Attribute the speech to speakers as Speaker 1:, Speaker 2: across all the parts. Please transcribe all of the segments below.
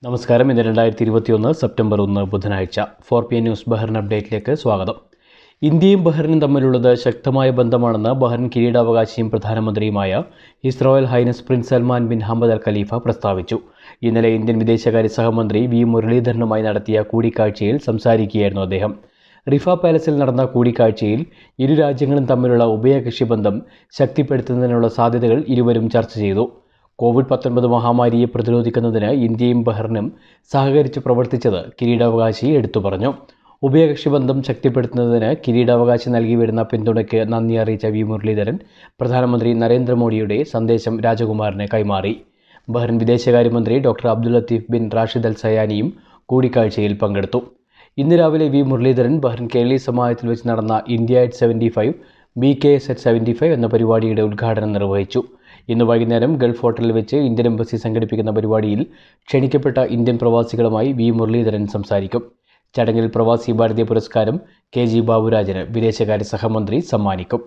Speaker 1: നമസ്കാരം ഇന്ന് രണ്ടായിരത്തി ഇരുപത്തിയൊന്ന് സെപ്റ്റംബർ ഒന്ന് ബുധനാഴ്ച four P N news Bahrain അപ്ഡേറ്റിലേക്ക് സ്വാഗതം ഇന്ത്യയും ബഹ്റിനും തമ്മിലുള്ളത് ശക്തമായ ബന്ധമാണെന്ന് ബഹ്റിൻ കിരീടാവകാശിയും പ്രധാനമന്ത്രിയുമായ His Royal Highness Prince Salman bin Hammad Al Khalifa പ്രസ്താവിച്ചു ഇന്നലെ ഇന്ത്യൻ വിദേശകാര്യ സഹമന്ത്രി വി മുരളീധരനുമായി നടത്തിയ കൂടിക്കാഴ്ചയിൽ സംസാരിക്കുകയായിരുന്നു അദ്ദേഹം റിഫ പാലസിൽ നടന്ന കൂടിക്കാഴ്ചയിൽ ഇരു രാജ്യങ്ങളും തമ്മിലുള്ള ഉഭയകക്ഷി ബന്ധം ശക്തിപ്പെടുത്തുന്നതിനുള്ള സാധ്യതകൾ ഇരുവരും ചർച്ച ചെയ്തു കോവിഡ് പത്തൊൻപത് മഹാമാരിയെ പ്രതിരോധിക്കുന്നതിന് ഇന്ത്യയും ബഹ്റിനും സഹകരിച്ച് പ്രവർത്തിച്ചത് കിരീടാവകാശി എടുത്തു പറഞ്ഞു ഉഭയകക്ഷി ബന്ധം ശക്തിപ്പെടുത്തുന്നതിന് കിരീടാവകാശി നൽകി വരുന്ന പിന്തുണയ്ക്ക് നന്ദി അറിയിച്ച വി മുരളീധരൻ പ്രധാനമന്ത്രി നരേന്ദ്രമോദിയുടെ സന്ദേശം രാജകുമാറിന് കൈമാറി ബഹ്റിൻ വിദേശകാര്യമന്ത്രി doctor Abdul Latif bin Rashid Al സയാനിയും കൂടിക്കാഴ്ചയിൽ പങ്കെടുത്തു ഇന്ന് രാവിലെ വി മുരളീധരൻ ബഹ്റിൻ കേരളീയ സമാജത്തിൽ വെച്ച് നടന്ന India at seventy five B K S at seventy five എന്ന പരിപാടിയുടെ ഉദ്ഘാടനം നിർവഹിച്ചു ഇന്ന് വൈകുന്നേരം ഗൾഫ് ഹോട്ടലിൽ വെച്ച് ഇന്ത്യൻ എംബസി സംഘടിപ്പിക്കുന്ന പരിപാടിയിൽ ക്ഷണിക്കപ്പെട്ട ഇന്ത്യൻ പ്രവാസികളുമായി വി മുരളീധരൻ സംസാരിക്കും ചടങ്ങിൽ പ്രവാസി ഭാരതീയ പുരസ്കാരം കെ ജി ബാബുരാജന് വിദേശകാര്യ സഹമന്ത്രി സമ്മാനിക്കും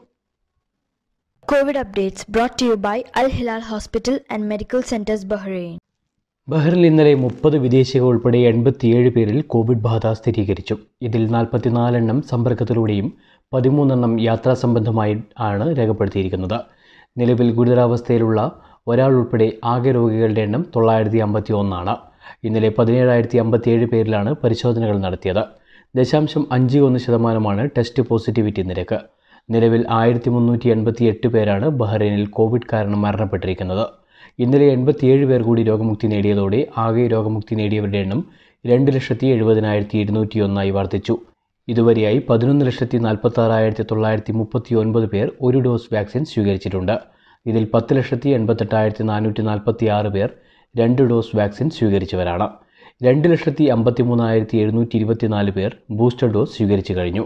Speaker 2: COVID updates brought to you by Al Hilal Hospital and Medical Centers Bahrain.
Speaker 1: ബഹ്റിനിൽ ഇന്നലെ മുപ്പത് വിദേശികൾ ഉൾപ്പെടെ എൺപത്തിയേഴ് പേരിൽ കോവിഡ് ബാധ സ്ഥിരീകരിച്ചു ഇതിൽ നാൽപ്പത്തിനാലെണ്ണം സമ്പർക്കത്തിലൂടെയും പതിമൂന്നെണ്ണം യാത്രാ സംബന്ധമായി ആണ് രേഖപ്പെടുത്തിയിരിക്കുന്നത് നിലവിൽ ഗുരുതരാവസ്ഥയിലുള്ള ഒരാൾ ഉൾപ്പെടെ ആകെ രോഗികളുടെ എണ്ണം തൊള്ളായിരത്തി അമ്പത്തി ഒന്നാണ് ഇന്നലെ പതിനേഴായിരത്തി അമ്പത്തിയേഴ് പേരിലാണ് പരിശോധനകൾ നടത്തിയത് ദശാംശം അഞ്ച് ഒന്ന് ശതമാനമാണ് ടെസ്റ്റ് പോസിറ്റിവിറ്റി നിരക്ക് നിലവിൽ ആയിരത്തി മുന്നൂറ്റി എൺപത്തി എട്ട് പേരാണ് ബഹ്റൈനിൽ കോവിഡ് കാരണം മരണപ്പെട്ടിരിക്കുന്നത് ഇന്നലെ എൺപത്തിയേഴ് പേർ കൂടി രോഗമുക്തി നേടിയതോടെ ആകെ രോഗമുക്തി നേടിയവരുടെ എണ്ണം രണ്ട് ലക്ഷത്തി എഴുപതിനായിരത്തി ഇരുന്നൂറ്റി ഒന്നായി വർദ്ധിച്ചു ഇതുവരെയായി പതിനൊന്ന് ലക്ഷത്തി നാൽപ്പത്തി ആറായിരത്തി തൊള്ളായിരത്തി മുപ്പത്തി ഒൻപത് പേർ ഒരു ഡോസ് വാക്സിൻ സ്വീകരിച്ചിട്ടുണ്ട് ഇതിൽ പത്ത് ലക്ഷത്തി എൺപത്തെട്ടായിരത്തി നാനൂറ്റി നാൽപ്പത്തി ആറ് പേർ രണ്ട് ഡോസ് വാക്സിൻ സ്വീകരിച്ചവരാണ് രണ്ട് ലക്ഷത്തി അമ്പത്തി മൂന്നായിരത്തി എഴുന്നൂറ്റി ഇരുപത്തിനാല് പേർ ബൂസ്റ്റർ ഡോസ് സ്വീകരിച്ചു കഴിഞ്ഞു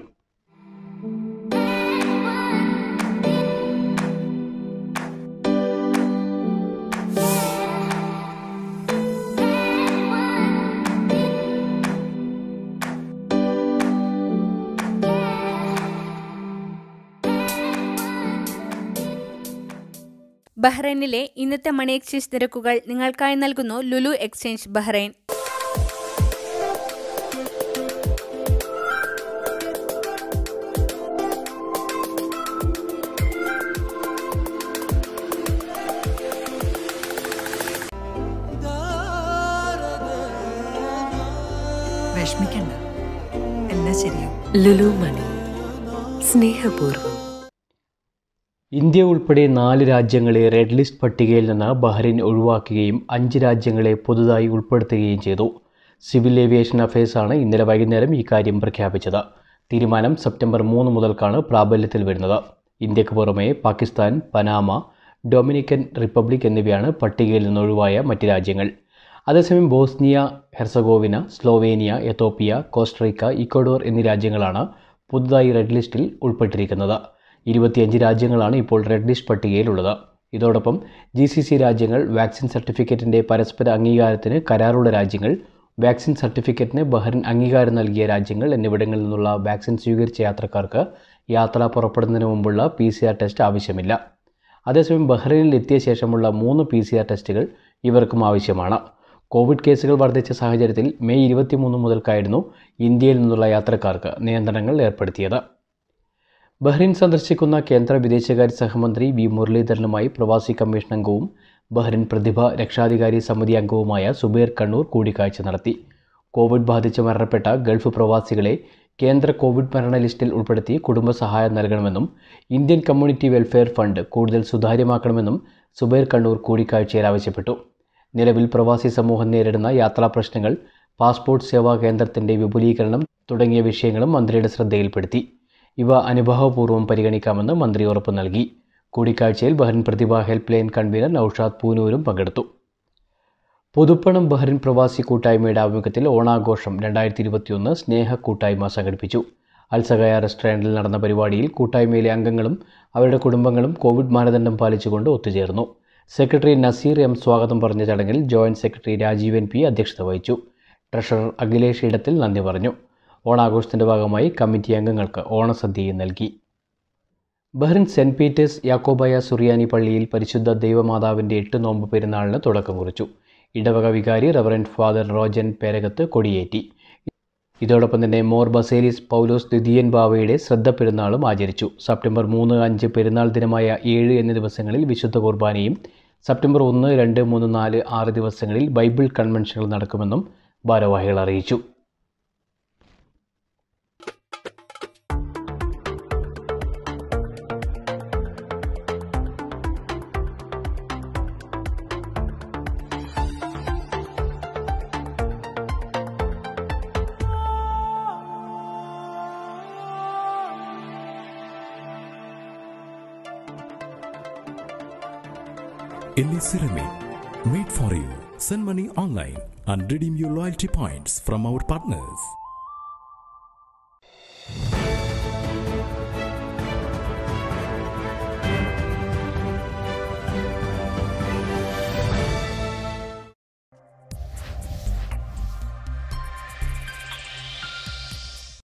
Speaker 3: ബഹ്റൈനിലെ ഇന്നത്തെ മണി എക്സ്ചേഞ്ച് നിരക്കുകൾ നിങ്ങൾക്കായി നൽകുന്നു ലുലു എക്സ്ചേഞ്ച് ബഹ്റൈൻ
Speaker 4: വിഷമിക്കണ്ട എല്ലാം ശരിയാവും
Speaker 5: ലുലു മണി സ്നേഹപൂർവ്വം
Speaker 1: ഇന്ത്യ ഉൾപ്പെടെ നാല് രാജ്യങ്ങളെ റെഡ് ലിസ്റ്റ് പട്ടികയിൽ നിന്ന് ബഹ്റിൻ ഒഴിവാക്കുകയും അഞ്ച് രാജ്യങ്ങളെ പുതുതായി ഉൾപ്പെടുത്തുകയും ചെയ്തു സിവിൽ ഏവിയേഷൻ അഫയേഴ്സാണ് ഇന്നലെ വൈകുന്നേരം ഈ കാര്യം പ്രഖ്യാപിച്ചത് തീരുമാനം സെപ്റ്റംബർ മൂന്ന് മുതൽക്കാണ് പ്രാബല്യത്തിൽ വരുന്നത് ഇന്ത്യക്ക് പുറമെ പാകിസ്ഥാൻ പനാമ ഡൊമിനിക്കൻ റിപ്പബ്ലിക് എന്നിവയാണ് പട്ടികയിൽ നിന്ന് ഒഴിവായ മറ്റ് രാജ്യങ്ങൾ അതേസമയം Bosnia Herzegovina Slovenia Ethiopia Costa Rica Ecuador എന്നീ രാജ്യങ്ങളാണ് പുതുതായി റെഡ് ലിസ്റ്റിൽ ഉൾപ്പെട്ടിരിക്കുന്നത് ഇരുപത്തിയഞ്ച് രാജ്യങ്ങളാണ് ഇപ്പോൾ റെഡ് ലിസ്റ്റ് പട്ടികയിലുള്ളത് ഇതോടൊപ്പം ജി സി സി രാജ്യങ്ങൾ വാക്സിൻ സർട്ടിഫിക്കറ്റിൻ്റെ പരസ്പര അംഗീകാരത്തിന് കരാറുള്ള രാജ്യങ്ങൾ വാക്സിൻ സർട്ടിഫിക്കറ്റിന് ബഹ്റിൻ അംഗീകാരം നൽകിയ രാജ്യങ്ങൾ എന്നിവിടങ്ങളിൽ നിന്നുള്ള വാക്സിൻ സ്വീകരിച്ച യാത്രക്കാർക്ക് യാത്ര പുറപ്പെടുന്നതിന് മുമ്പുള്ള പി സി ആർ ടെസ്റ്റ് ആവശ്യമില്ല അതേസമയം ബഹ്റൈനിൽ എത്തിയ ശേഷമുള്ള മൂന്ന് പി സി ആർ ടെസ്റ്റുകൾ ഇവർക്കും ആവശ്യമാണ് കോവിഡ് കേസുകൾ വർദ്ധിച്ച സാഹചര്യത്തിൽ മെയ് ഇരുപത്തിമൂന്ന് മുതൽക്കായിരുന്നു ഇന്ത്യയിൽ നിന്നുള്ള യാത്രക്കാർക്ക് നിയന്ത്രണങ്ങൾ ഏർപ്പെടുത്തിയത് ബഹ്റിൻ സന്ദർശിക്കുന്ന കേന്ദ്ര വിദേശകാര്യ സഹമന്ത്രി വി മുരളീധരനുമായി പ്രവാസി കമ്മീഷൻ അംഗവും ബഹ്റിൻ പ്രതിഭ രക്ഷാധികാരി സമിതി അംഗവുമായ സുബൈർ കണ്ണൂർ കൂടിക്കാഴ്ച നടത്തി കോവിഡ് ബാധിച്ച് മരണപ്പെട്ട ഗൾഫ് പ്രവാസികളെ കേന്ദ്ര കോവിഡ് മരണ ലിസ്റ്റിൽ ഉൾപ്പെടുത്തി കുടുംബസഹായം നൽകണമെന്നും ഇന്ത്യൻ കമ്മ്യൂണിറ്റി വെൽഫെയർ ഫണ്ട് കൂടുതൽ സുതാര്യമാക്കണമെന്നും സുബൈർ കണ്ണൂർ കൂടിക്കാഴ്ചയിൽ ആവശ്യപ്പെട്ടു നിലവിൽ പ്രവാസി സമൂഹം നേരിടുന്ന യാത്രാ പ്രശ്നങ്ങൾ പാസ്പോർട്ട് സേവാ കേന്ദ്രത്തിൻ്റെ വിപുലീകരണം തുടങ്ങിയ വിഷയങ്ങളും മന്ത്രിയുടെ ശ്രദ്ധയിൽപ്പെടുത്തി ഇവ അനുഭാവപൂർവ്വം പരിഗണിക്കാമെന്ന് മന്ത്രി ഉറപ്പു നൽകി കൂടിക്കാഴ്ചയിൽ Bahrain Prathibha helpline convener Naushad പൂനൂരും പങ്കെടുത്തു പുതുപ്പണം ബഹ്റിൻ പ്രവാസി കൂട്ടായ്മയുടെ ആഭിമുഖ്യത്തിൽ ഓണാഘോഷം രണ്ടായിരത്തി ഇരുപത്തിയൊന്ന് സ്നേഹ കൂട്ടായ്മ സംഘടിപ്പിച്ചു അൽസഗയ റെസ്റ്റോറൻറ്റിൽ നടന്ന പരിപാടിയിൽ കൂട്ടായ്മയിലെ അംഗങ്ങളും അവരുടെ കുടുംബങ്ങളും കോവിഡ് മാനദണ്ഡം പാലിച്ചുകൊണ്ട് ഒത്തുചേർന്നു സെക്രട്ടറി നസീർ എം സ്വാഗതം പറഞ്ഞ ചടങ്ങിൽ joint secretary Rajeev N P അധ്യക്ഷത വഹിച്ചു ട്രഷറർ അഖിലേഷ് ഇടത്തിൽ നന്ദി പറഞ്ഞു ഓണാഘോഷത്തിൻ്റെ ഭാഗമായി കമ്മിറ്റി അംഗങ്ങൾക്ക് ഓണസദ്യയും നൽകി Bahrain Saint Peter's Yakobaya Suriyani പള്ളിയിൽ പരിശുദ്ധ ദൈവമാതാവിൻ്റെ എട്ട് നോമ്പ് പെരുന്നാളിന് തുടക്കം കുറിച്ചു ഇടവക വികാരി റവറൻഡ് ഫാദർ റോജൻ പേരകത്ത് കൊടിയേറ്റി ഇതോടൊപ്പം തന്നെ മോർ ബസേലിസ് പൗലോസ് ദ്വിതീയൻ ബാവയുടെ ശ്രദ്ധ പെരുന്നാളും ആചരിച്ചു സെപ്റ്റംബർ മൂന്ന് അഞ്ച് പെരുന്നാൾ ദിനമായ ഏഴ് എന്നീ ദിവസങ്ങളിൽ വിശുദ്ധ കുർബാനയും സെപ്റ്റംബർ ഒന്ന് രണ്ട് മൂന്ന് നാല് ആറ് ദിവസങ്ങളിൽ ബൈബിൾ കൺവെൻഷനുകൾ നടക്കുമെന്നും ഭാരവാഹികൾ അറിയിച്ചു
Speaker 6: Ellie Ceramic, made for you. Send money online and redeem your loyalty points from our partners.